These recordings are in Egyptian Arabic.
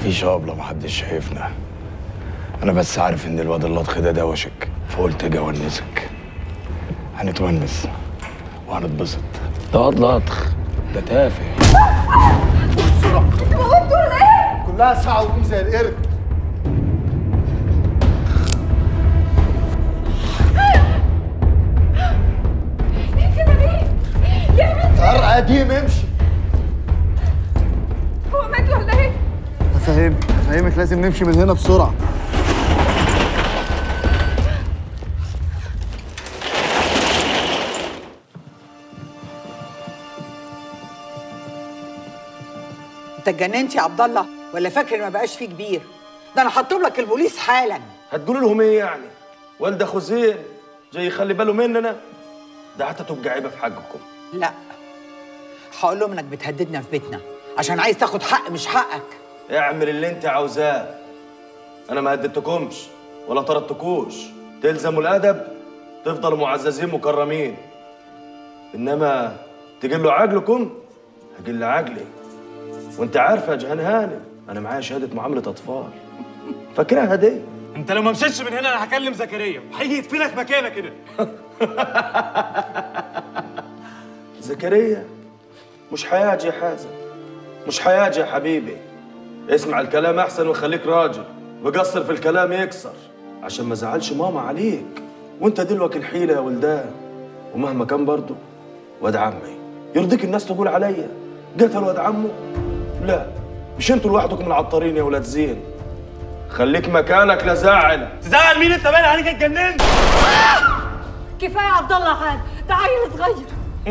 فيش ابله محدش شايفنا انا بس عارف ان الواد اللطخ ده دوشك فقلت اجي اونسك هنتونس وهنتبسط ده واد لطخ ده تافه كلها ساعة وقوم زي القرد ليه كده ليه؟ ليه يا بنتي؟ طار قديم امشي هو مات ولا ايه؟ افهمك افهمك لازم نمشي من هنا بسرعة انت اتجننت يا عبد الله ولا فاكر ما بقاش فيه كبير ده انا هطلب لك البوليس حالا هتقولوا لهم ايه يعني؟ والده خزين جاي يخلي باله مننا؟ ده حتى تبقى عيبه في حقكم لا هقول لهم انك بتهددنا في بيتنا عشان عايز تاخد حق مش حقك اعمل اللي انت عاوزاه انا ما هددتكمش ولا طردتكوش تلزموا الادب تفضلوا معززين مكرمين انما تقلوا عقلكم هقل عقلي وانت عارفه يا جهان هانم انا معايا شهاده معامله اطفال فاكرها دي انت لو ما مشيتش من هنا انا هكلم زكريا وهيجي يدفنك مكانك كده زكريا مش حياجي يا حازم مش حياجي يا حبيبي اسمع الكلام احسن وخليك راجل وقصر في الكلام يكسر عشان ما زعلش ماما عليك وانت دلوك الحيله يا ولدان ومهما كان برضه واد عمي يرضيك الناس تقول عليا قتل واد عمه لا مش انتوا لوحدكم العطارين يا ولاد زين خليك مكانك لا زعل تزعل مين انت باين عليك اتجننت كفايه عبد الله عاد ده عيل صغير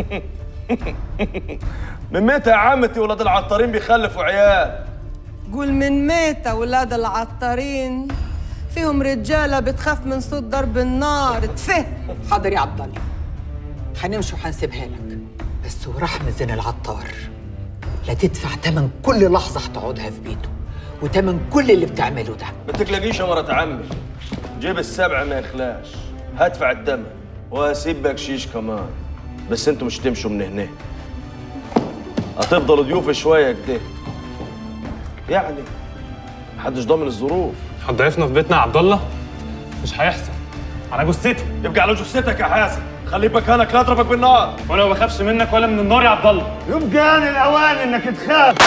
من متى يا عمتي ولاد العطارين بيخلفوا عيال قول من ميتة ولاد العطارين فيهم رجالة بتخاف من صوت ضرب النار تفه حاضر يا عبد الله هنمشي وهنسيبها لك بس ورحمة زين العطار لا تدفع تمن كل لحظة هتقعدها في بيته وتمن كل اللي بتعمله ده ما تقلقيش يا مرات عمي جيب السبعة ما يخلاش هدفع الدم وهسيب بكشيش كمان بس انتوا مش تمشوا من هنا هتفضلوا ضيوف شوية كده يعني محدش ضامن الظروف هتضيفنا في بيتنا يا عبد الله مش هيحصل على جثتي يبقى على جثتك يا حازم خلي مكانك لا اضربك بالنار وانا ما بخافش منك ولا من النار يا عبد الله يبقى آن الأوان إنك تخاف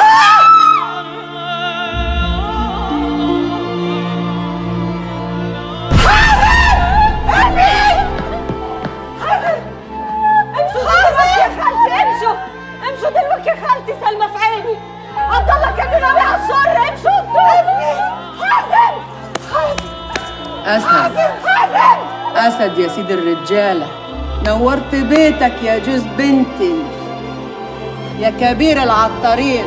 امشوا دلوقتي يا خالتي امشوا امشوا دلوقتي يا خالتي سلمى في عيني عبد الله كان ناوي على الشر امشوا انتوا حازم أسد حازم أسد يا سيد الرجالة نورت بيتك يا جوز بنتي يا كبير العطارين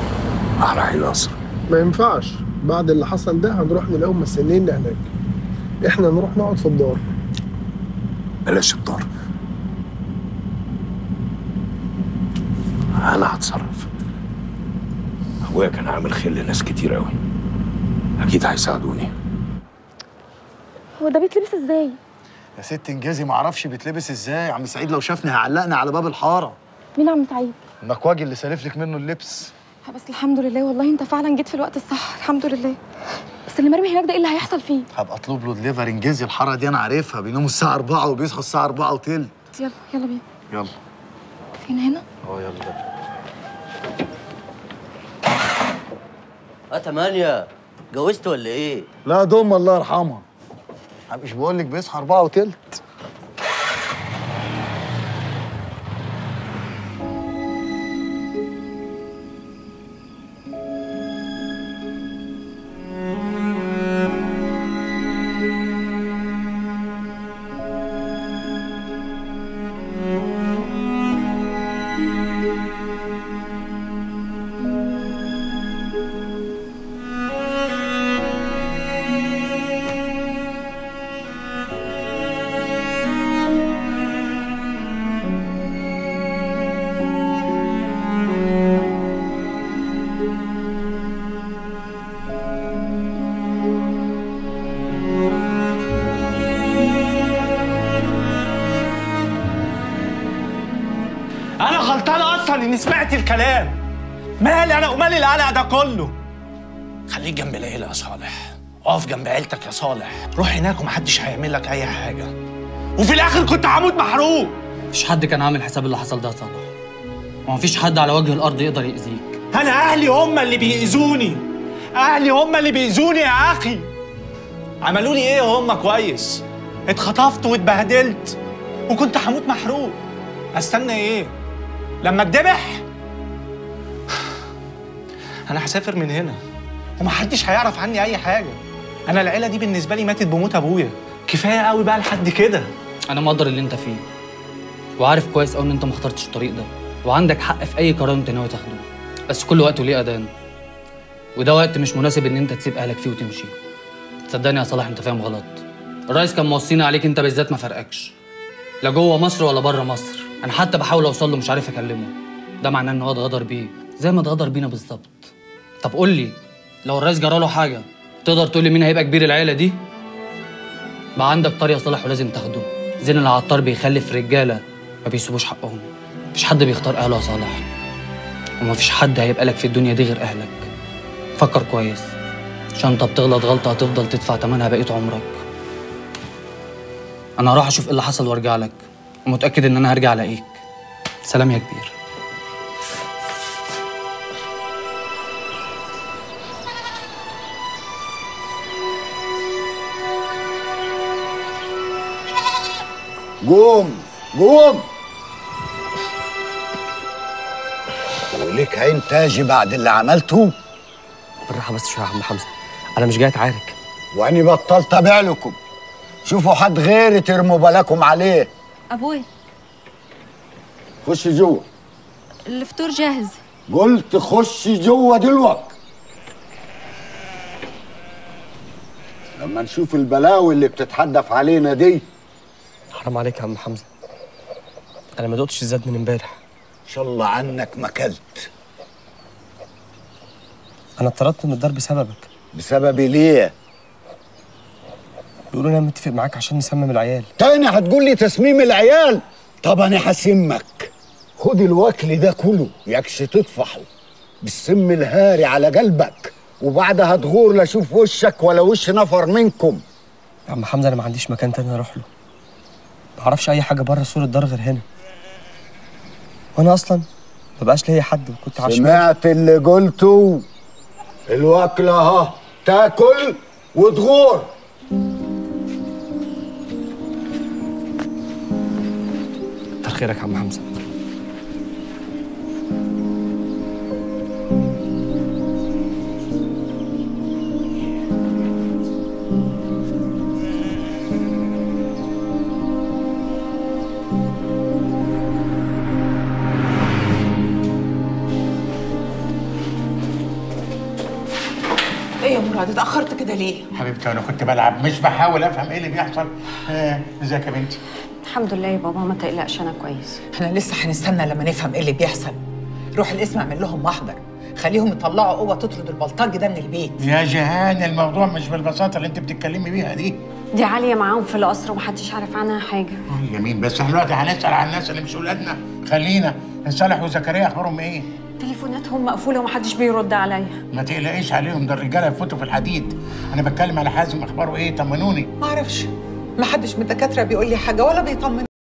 على حيل القصر ما ينفعش بعد اللي حصل ده هنروح نلاقيهم مستنينا هناك احنا نروح نقعد في الدار بلاش الدار انا هتصرف ابويا كان عامل خير لناس كتير قوي اكيد هيساعدوني هو ده بيتلبس ازاي يا ست انجازي ما اعرفش بيتلبس ازاي عم سعيد لو شافني هيعلقني على باب الحاره مين عم سعيد المكواجي اللي سالف لك منه اللبس بس الحمد لله والله انت فعلا جيت في الوقت الصح الحمد لله بس اللي مرمي هناك ده ايه اللي هيحصل فيه هبقى اطلب له دليفري انجازي الحاره دي انا عارفها بيناموا الساعه 4 وبيصحوا الساعه 4 وتلت يلا يلا بينا يلا فين هنا اه يلا اه تمانية جوزت ولا ايه؟ لا دوم الله يرحمها مش بقول لك بيصحى 4 وتلت انا غلطان اصلا اني سمعت الكلام مالي انا ومالي القلق ده كله خليك جنب العيله يا صالح اقف جنب عيلتك يا صالح روح هناك ومحدش هيعمل لك اي حاجه وفي الاخر كنت هموت محروق مفيش حد كان عامل حساب اللي حصل ده يا صالح ومفيش حد على وجه الارض يقدر يأذيك انا اهلي هم اللي بيأذوني اهلي هم اللي بيأذوني يا اخي عملوا لي ايه هم كويس اتخطفت واتبهدلت وكنت هموت محروق استنى ايه لما اتذبح انا هسافر من هنا ومحدش هيعرف عني اي حاجه انا العيله دي بالنسبه لي ماتت بموت ابويا كفايه قوي بقى لحد كده انا مقدر اللي انت فيه وعارف كويس قوي ان انت ما اخترتش الطريق ده وعندك حق في اي قرار انت ناوي تاخده بس كل وقت وليه اذان وده وقت مش مناسب ان انت تسيب اهلك فيه وتمشي صدقني يا صلاح انت فاهم غلط الرئيس كان موصينا عليك انت بالذات ما فرقكش لا جوه مصر ولا بره مصر انا حتى بحاول اوصل له مش عارف اكلمه ده معناه ان هو اتغدر بيه زي ما اتغدر بينا بالظبط طب قول لي لو الرئيس جراله حاجه تقدر تقول لي مين هيبقى كبير العيله دي بقى عندك طار يا صالح ولازم تاخده زين العطار بيخلف رجاله ما بيسيبوش حقهم مفيش حد بيختار اهله يا صالح ومفيش حد هيبقى لك في الدنيا دي غير اهلك فكر كويس عشان انت بتغلط غلطه هتفضل تدفع ثمنها بقيه عمرك انا هروح اشوف ايه اللي حصل وارجع لك ومتاكد ان انا هرجع الاقيك سلام يا كبير قوم قوم وليك عين تاجي بعد اللي عملته بالراحه بس شويه يا عم حمزه انا مش جاي اتعارك واني بطلت ابيع لكم شوفوا حد غيري ترموا بالكم عليه أبوي خش جوه الفطور جاهز قلت خش جوه دلوقتي لما نشوف البلاوي اللي بتتحدف علينا دي حرام عليك يا عم حمزه انا ما دقتش الزاد من امبارح ان شاء الله عنك ما اكلت انا اتطردت من الدار بسببك بسببي ليه بيقولوا انا متفق معاك عشان نسمم العيال تاني هتقول لي تسميم العيال طب انا هسمك خد الوكل ده كله يكش تطفحه بالسم الهاري على قلبك وبعدها تغور لا اشوف وشك ولا وش نفر منكم يا عم حمزه انا ما عنديش مكان تاني اروح له ما اعرفش اي حاجه بره سور الدار غير هنا وانا اصلا ما بقاش ليا حد وكنت عشان سمعت اللي قلته الوكل اهو تاكل وتغور كتر خيرك يا عم حمزه ايه يا مراد اتاخرت كده ليه حبيبتي انا كنت بلعب مش بحاول افهم ايه اللي بيحصل آه، ازيك يا بنتي الحمد لله يا بابا ما تقلقش انا كويس احنا لسه هنستنى لما نفهم ايه اللي بيحصل روح الاسم اعمل لهم محضر خليهم يطلعوا قوه تطرد البلطجي ده من البيت يا جهان الموضوع مش بالبساطه اللي انت بتتكلمي بيها دي دي عاليه معاهم في القصر ومحدش عارف عنها حاجه جميل بس احنا دلوقتي هنسال عن الناس اللي مش ولادنا خلينا صالح وزكريا اخبارهم ايه تليفوناتهم مقفوله ومحدش بيرد عليا ما تقلقيش عليهم ده الرجاله يفوتوا في الحديد انا بتكلم على حازم اخباره ايه طمنوني ما اعرفش ما حدش من الدكاتره بيقول لي حاجه ولا بيطمن